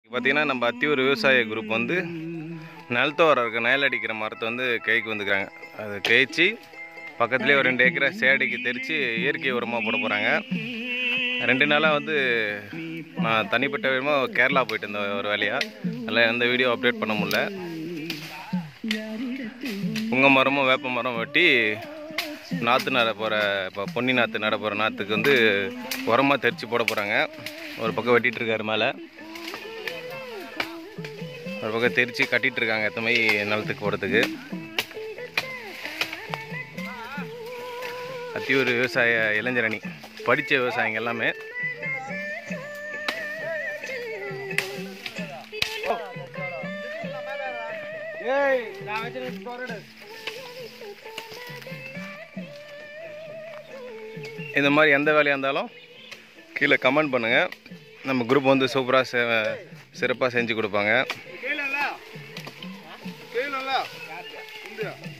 பார்த்தீங்கன்னா நம்ம அத்தியூர் விவசாய குரூப் வந்து நிலத்தோரம் இருக்க நயல் அடிக்கிற மரத்தை வந்து கைக்கு வந்துக்கிறாங்க அதை தேய்ச்சி பக்கத்துலேயே ஒரு ரெண்டு ஏக்கரை சேடைக்கு தெரித்து இயற்கை உரமாக போட போகிறாங்க ரெண்டு நாளாக வந்து நான் தனிப்பட்ட விதமாக கேரளா போயிட்டு இருந்தேன் ஒரு வேலையாக அதில் எந்த வீடியோ அப்டேட் பண்ண முடியல புங்க மரமும் வேப்ப மரம் வெட்டி நாற்று நட போகிற இப்போ பொன்னி நாற்று நட போகிற நாற்றுக்கு வந்து உரமாக தெரித்து போட போகிறாங்க ஒரு பக்கம் வெட்டிட்டு இருக்காரு மேலே ஒரு பக்கம் தெரித்து கட்டிட்டு இருக்காங்க எத்த மாதிரி நிலத்துக்கு போகிறதுக்கு அத்தியூர் விவசாய இளைஞரணி படித்த விவசாயிங்க எல்லாமே இந்த மாதிரி எந்த வேலையாக இருந்தாலும் கீழே கமெண்ட் பண்ணுங்கள் நம்ம குரூப் வந்து சூப்பராக செ சிறப்பாக செஞ்சு கொடுப்பாங்க கேளல கேளல இந்த